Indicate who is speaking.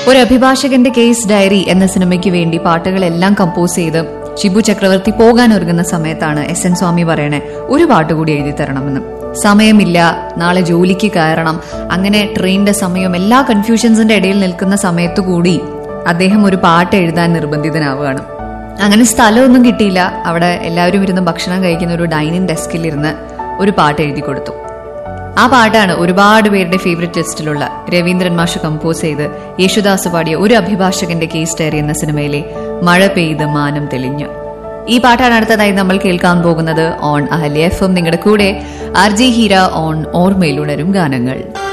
Speaker 1: ഒരു അഭിഭാഷകന്റെ case diary എന്ന സിനിമയ്ക്ക് വേണ്ടി പാട്ടുകളെല്ലാം കമ്പോസ് ചെയ്ത് ഷിബു ചക്രവർത്തി പോകാൻ ഒരുങ്ങുന്ന സമയത്താണ് എസ് എൻ സ്വാമി പറയണേ ഒരു പാട്ട് കൂടി എഴുതി തരണമെന്ന് സമയമില്ല നാളെ ജോലിക്ക് കയറണം അങ്ങനെ ട്രെയിനിന്റെ സമയം എല്ലാ കൺഫ്യൂഷൻസിന്റെ ഇടയിൽ നിൽക്കുന്ന സമയത്തു കൂടി അദ്ദേഹം ഒരു പാട്ട് എഴുതാൻ നിർബന്ധിതനാവുകയാണ് അങ്ങനെ സ്ഥലമൊന്നും കിട്ടിയില്ല അവിടെ എല്ലാവരും ഇരുന്ന് ഭക്ഷണം കഴിക്കുന്ന ഒരു ഡൈനിങ് ഡെസ്കിൽ ഇരുന്ന് ഒരു പാട്ട് എഴുതി കൊടുത്തു ആ പാട്ടാണ് ഒരുപാട് പേരുടെ ഫേവറേറ്റ് ലിസ്റ്റിലുള്ള രവീന്ദ്രൻ മാഷ് കമ്പോസ് ചെയ്ത് യേശുദാസ് പാടിയ ഒരു അഭിഭാഷകന്റെ കേസ് ഡയറി എന്ന സിനിമയിലെ മഴ പെയ്ത് മാനം തെളിഞ്ഞു ഈ പാട്ടാണ് അടുത്തതായി നമ്മൾ കേൾക്കാൻ പോകുന്നത് ഓൺ അഹല്യ എഫ് എം നിങ്ങളുടെ കൂടെ ആർ ജി ഹീര ഓൺ ഓർമ്മയിലുണരും ഗാനങ്ങൾ